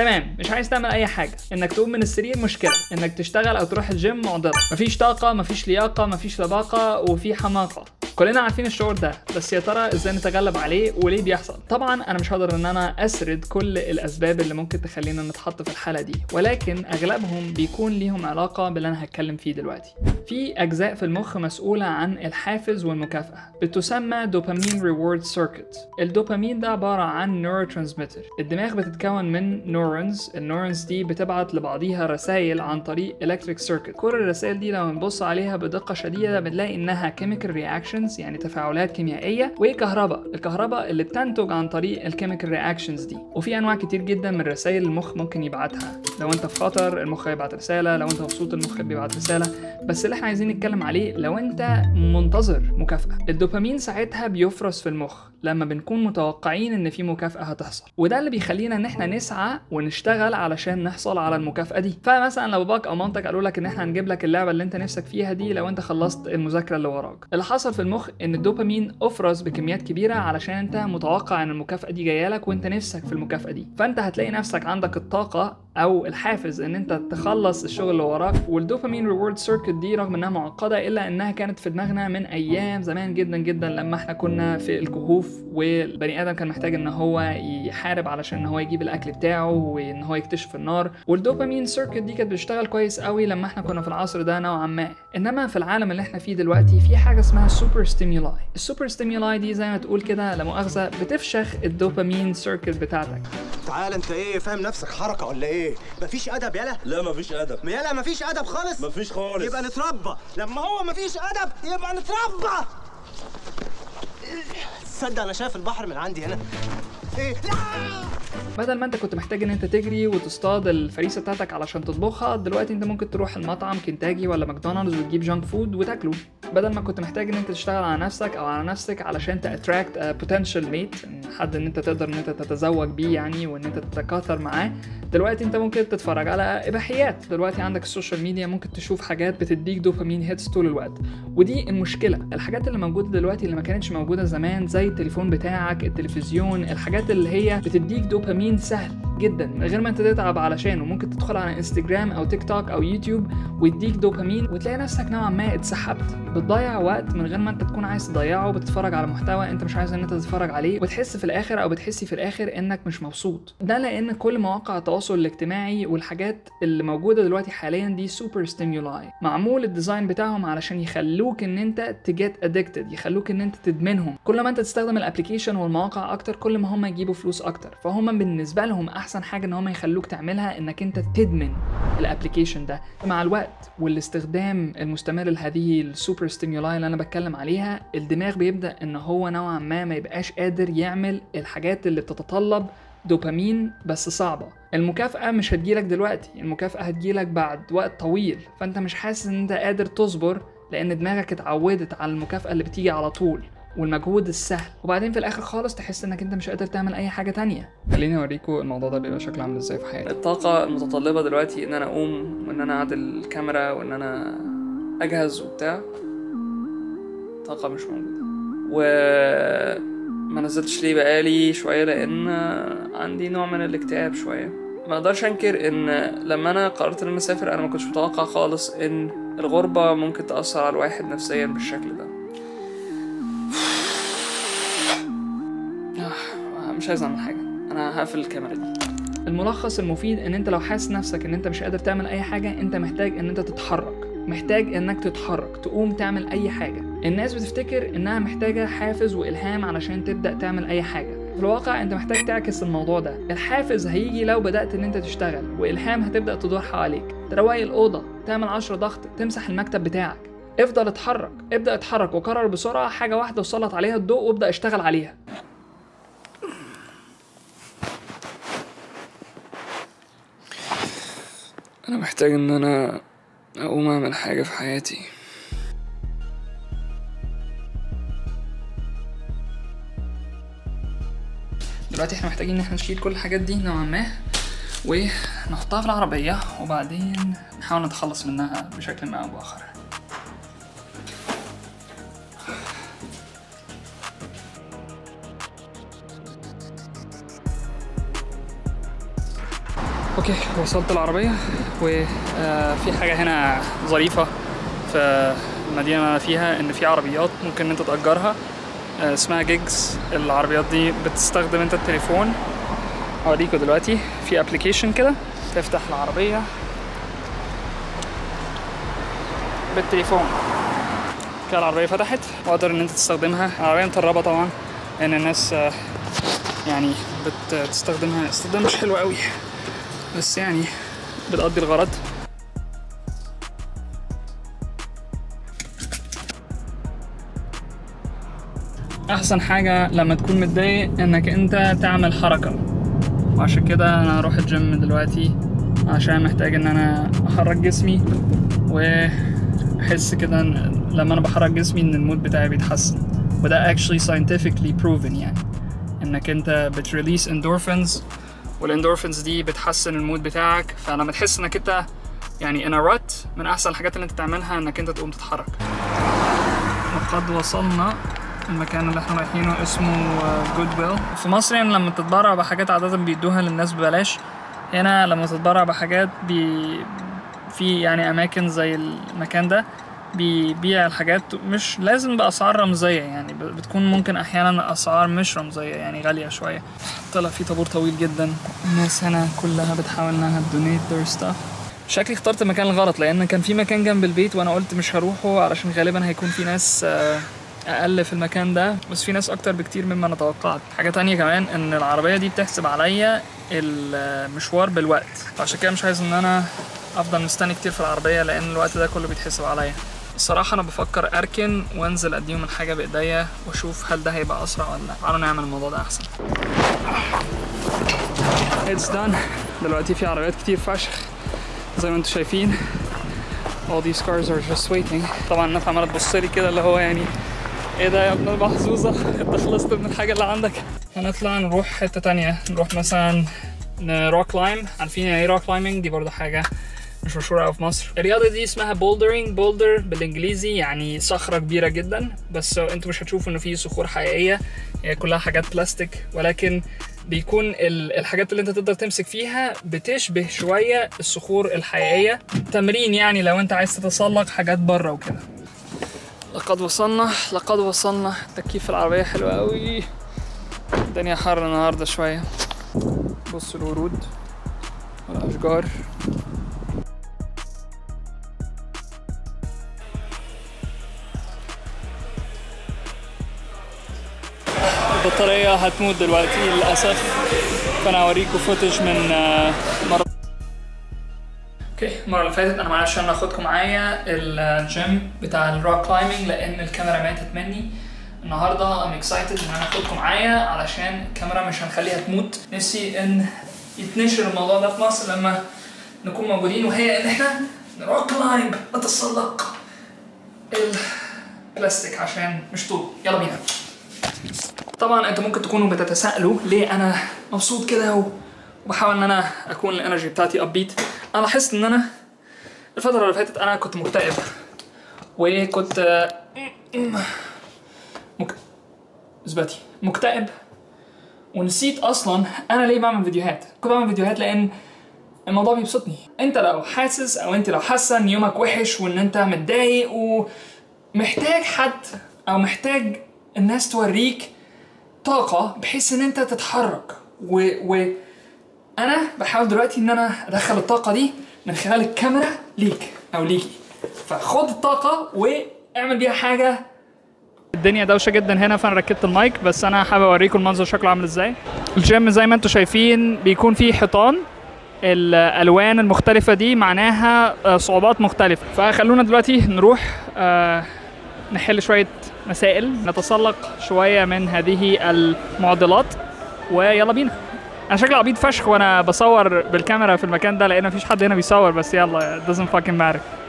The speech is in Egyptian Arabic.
تمام مش عايز تعمل اي حاجه انك تقوم من السرير مشكله انك تشتغل او تروح الجيم معضله مفيش طاقه مفيش لياقه مفيش لباقه وفي حماقه كلنا عارفين الشعور ده بس يا ترى ازاي نتغلب عليه وليه بيحصل طبعا انا مش هقدر ان انا اسرد كل الاسباب اللي ممكن تخلينا نتحط في الحاله دي ولكن اغلبهم بيكون ليهم علاقه باللي انا هتكلم فيه دلوقتي في اجزاء في المخ مسؤوله عن الحافز والمكافاه بتسمى دوبامين ريورد سيركت الدوبامين ده عباره عن نيورو ترانسميتر الدماغ بتتكون من نورونز النورونز دي بتبعت لبعضيها رسائل عن طريق الكتريك سيركت كل الرسائل دي لو نبص عليها بدقه شديده بنلاقي انها كيميكال رياكشنز يعني تفاعلات كيميائيه وكهرباء الكهرباء اللي بتنتج عن طريق الكيميكال رياكشنز دي وفي انواع كتير جدا من رسائل المخ ممكن يبعتها لو انت في خطر المخ هيبعت رساله لو انت مبسوط المخ بيبعت رساله بس اللي احنا عايزين نتكلم عليه لو انت منتظر مكافاه الدوبامين ساعتها بيفرز في المخ لما بنكون متوقعين ان في مكافاه هتحصل وده اللي بيخلينا ان احنا نسعى ونشتغل علشان نحصل على المكافاه دي فمثلا لو باباك او مامتك قالوا لك ان احنا هنجيب لك اللعبه اللي انت نفسك فيها دي لو انت خلصت المذاكره اللي وراك اللي حصل في المخ ان الدوبامين افرز بكميات كبيره علشان انت متوقع ان المكافاه دي جايه لك وانت نفسك في المكافاه دي فانت هتلاقي نفسك عندك الطاقه او الحافز ان انت تخلص الشغل اللي وراك والدوبامين ريورد سيركت دي رغم انها معقده الا انها كانت في دماغنا من ايام زمان جدا جدا لما احنا كنا في الكهوف والبني ادم كان محتاج ان هو يحارب علشان ان هو يجيب الاكل بتاعه وان هو يكتشف النار والدوبامين سيركت دي كانت بتشتغل كويس قوي لما احنا كنا في العصر ده نوعا ما انما في العالم اللي احنا فيه دلوقتي في حاجه اسمها سوبر ستيمولاي السوبر ستيمولاي دي زي ما تقول كده لا مؤاخذه بتفشخ الدوبامين سيركت بتاعتك تعال انت ايه فاهم نفسك حركه ولا ايه مفيش ادب يلا لا مفيش ادب يلا مفيش ادب خالص مفيش خالص يبقى نتربى لما هو مفيش ادب يبقى نتربى تصدق انا شايف البحر من عندي هنا ايه لا بدل ما انت كنت محتاج ان انت تجري وتصطاد الفريسه بتاعتك علشان تطبخها دلوقتي انت ممكن تروح المطعم كنتاكي ولا ماكدونالدز وتجيب جانك فود وتاكله بدل ما كنت محتاج ان انت تشتغل على نفسك او على نفسك علشان تاتراكت بوتنشال ميت حد ان انت تقدر ان انت تتزوج بيه يعني وان انت تتكاثر معاه دلوقتي انت ممكن تتفرج على اباحيات دلوقتي عندك السوشيال ميديا ممكن تشوف حاجات بتديك دوبامين هيتس طول الوقت ودي المشكله الحاجات اللي موجوده دلوقتي اللي ما كانتش موجوده زمان زي التليفون بتاعك التلفزيون الحاجات اللي هي بتديك دوبامين سهل جدا من غير ما انت تتعب علشانه ممكن تدخل على انستجرام او تيك توك او يوتيوب ويديك دوبامين وتلاقي نفسك نوعا ما اتسحبت بتضيع وقت من غير ما انت تكون عايز تضيعه بتتفرج على محتوى انت مش عايز ان انت تتفرج عليه وتحس في الاخر او بتحسي في الاخر انك مش مبسوط ده لان كل مواقع التواصل الاجتماعي والحاجات اللي موجوده دلوقتي حاليا دي سوبر ستيمولاي معمول الديزاين بتاعهم علشان يخلوك ان انت تجيت ادكتد يخلوك ان انت تدمنهم كل ما انت تستخدم الابلكيشن والمواقع اكتر كل ما هم يجيبوا فلوس اكتر فهم بالنسبه لهم احسن حاجه ان هم يخلوك تعملها انك انت تدمن الابلكيشن ده مع الوقت والاستخدام المستمر لهذه السوبر ستيمولاي اللي انا بتكلم عليها الدماغ بيبدا ان هو نوعا ما ما يبقاش قادر يعمل الحاجات اللي بتتطلب دوبامين بس صعبه المكافأة مش هتجيلك دلوقتي المكافأة هتجيلك بعد وقت طويل فانت مش حاسس ان انت قادر تصبر لان دماغك اتعودت على المكافأة اللي بتيجي على طول والمجهود السهل وبعدين في الاخر خالص تحس انك انت مش قادر تعمل اي حاجه تانية خليني اوريكم الموضوع ده بيبقى شكله عامل ازاي في حياتي الطاقه المتطلبه دلوقتي ان انا اقوم وان انا اعدل الكاميرا وان انا اجهز وبتاع طاقه مش موجوده و ما نزلتش ليه بقالي شويه لان عندي نوع من الاكتئاب شويه ما اقدرش انكر ان لما انا قررت ان انا اسافر انا ما كنتش متوقع خالص ان الغربه ممكن تاثر على الواحد نفسيا بالشكل ده آه، مش عايز اعمل حاجه انا هقفل الكاميرا دي الملخص المفيد ان انت لو حاسس نفسك ان انت مش قادر تعمل اي حاجه انت محتاج ان انت تتحرك محتاج انك تتحرك تقوم تعمل اي حاجه الناس بتفتكر انها محتاجه حافز والهام علشان تبدا تعمل اي حاجه في الواقع انت محتاج تعكس الموضوع ده الحافز هيجي لو بدات ان انت تشتغل والهام هتبدا تدور حواليك تروقي الاوضه تعمل عشرة ضغط تمسح المكتب بتاعك افضل اتحرك ابدا اتحرك وقرر بسرعه حاجه واحده وسلط عليها الضوء وابدا اشتغل عليها انا محتاج ان انا اقوم اعمل حاجه في حياتي دلوقتي احنا محتاجين ان احنا نشيل كل الحاجات دي نوعا ما ونحطها في العربية وبعدين نحاول نتخلص منها بشكل ما أو بآخر اوكي وصلت العربية وفي حاجة هنا ظريفة في المدينة اللي أنا فيها إن في عربيات ممكن إن أنت تأجرها آه، اسمها جيجز العربيات دي بتستخدم أنت التليفون أوريكوا دلوقتي في ابلكيشن كده تفتح العربية بالتليفون كده العربية فتحت وأقدر إن أنت تستخدمها العربية مطربة طبعا لأن الناس آه، يعني بتستخدمها استخدام مش حلو قوي بس يعني بتقضي الغرض احسن حاجة لما تكون متضايق انك انت تعمل حركة وعشان كده انا هروح الجيم دلوقتي عشان محتاج ان انا احرك جسمي واحس كده إن لما انا بحرك جسمي ان المود بتاعي بيتحسن وده actually scientifically proven يعني انك انت بتريليس endorphins والاندورفينز دي بتحسن المود بتاعك فلما تحس انك انت يعني in a rut من احسن الحاجات اللي انت تعملها انك انت تقوم تتحرك وقد وصلنا المكان اللي احنا رايحينه اسمه جود ويل في مصر يعني لما تتبرع بحاجات عادة بيدوها للناس ببلاش هنا لما تتبرع بحاجات بي في يعني اماكن زي المكان ده بيبيع الحاجات مش لازم باسعار رمزيه يعني ب- بتكون ممكن احيانا اسعار مش رمزيه يعني غاليه شويه طلع في طابور طويل جدا الناس هنا كلها بتحاول انها تدونيت their stuff شكلي اخترت المكان الغلط لان كان في مكان جنب البيت وانا قلت مش هروحه علشان غالبا هيكون في ناس آه، اقل في المكان ده بس في ناس اكتر بكتير مما انا توقعت حاجه تانية كمان ان العربيه دي بتحسب عليا المشوار بالوقت فعشان كده مش عايز ان انا افضل مستني كتير في العربيه لان الوقت ده كله بيتحسب عليا الصراحة أنا بفكر أركن وأنزل أديهم الحاجة بإيديا وأشوف هل ده هيبقى أسرع ولا لأ تعالوا نعمل الموضوع ده أحسن It's done دلوقتي في عربيات كتير فشخ زي ما انتم شايفين all these cars are just waiting طبعا الناس عمالة تبص لي كده اللي هو يعني ايه ده يا ابن المحظوظة انت خلصت من الحاجة اللي عندك هنطلع نروح حتة تانية نروح مثلا روك كلايم عارفين يعني ايه روك كلايمنج دي برضه حاجة مش مشهورة أوي في مصر الرياضة دي اسمها بولدرينج بولدر بالإنجليزي يعني صخرة كبيرة جدا بس انتوا مش هتشوفوا إن في صخور حقيقية هي كلها حاجات بلاستيك ولكن بيكون ال- الحاجات اللي انت تقدر تمسك فيها بتشبه شوية الصخور الحقيقية تمرين يعني لو انت عايز تتسلق حاجات بره وكده لقد وصلنا لقد وصلنا تكييف العربية حلو قوي الدنيا حر النهاردة شوية بصوا الورود والأشجار البطارية هتموت دلوقتي للأسف فأنا هوريكم فوتج من آه، مرة اوكي المرة اللي فاتت أنا معلش أنا هاخدكم معايا الجيم بتاع الروك كلايمنج لأن الكاميرا ماتت مني النهارده ام اكسايتد ان انا اخدكم معايا علشان الكاميرا مش هنخليها تموت نفسي ان يتنشر الموضوع ده في مصر لما نكون موجودين وهي ان احنا نروك كلايمب نتسلق البلاستيك عشان مش طول يلا بينا طبعا انتوا ممكن تكونوا بتتساءلوا ليه انا مبسوط كده و- وبحاول ان انا اكون الانرجي بتاعتي ابيت انا لاحظت ان انا الفتره اللي فاتت انا كنت مكتئب وكنت مك... اثباتي مكتئب ونسيت اصلا انا ليه بعمل فيديوهات كنت بعمل فيديوهات لان الموضوع بيبسطني انت لو حاسس او انت لو حاسه ان يومك وحش وان انت متضايق ومحتاج حد او محتاج الناس توريك طاقه بحيث ان انت تتحرك و, و... انا بحاول دلوقتي ان انا ادخل الطاقه دي من خلال الكاميرا ليك او ليكي فخد الطاقه واعمل بيها حاجه الدنيا دوشه جدا هنا فانا ركبت المايك بس انا حابب اوريكم المنظر شكله عامل ازاي الجيم زي ما انتم شايفين بيكون فيه حيطان الالوان المختلفه دي معناها آه، صعوبات مختلفه فخلونا دلوقتي نروح آه، نحل شويه مسائل نتسلق شويه من هذه المعضلات ويلا بينا انا شكلي عبيط فشخ وانا بصور بالكاميرا في المكان ده لان مفيش حد هنا بيصور بس يلا it doesn't fucking matter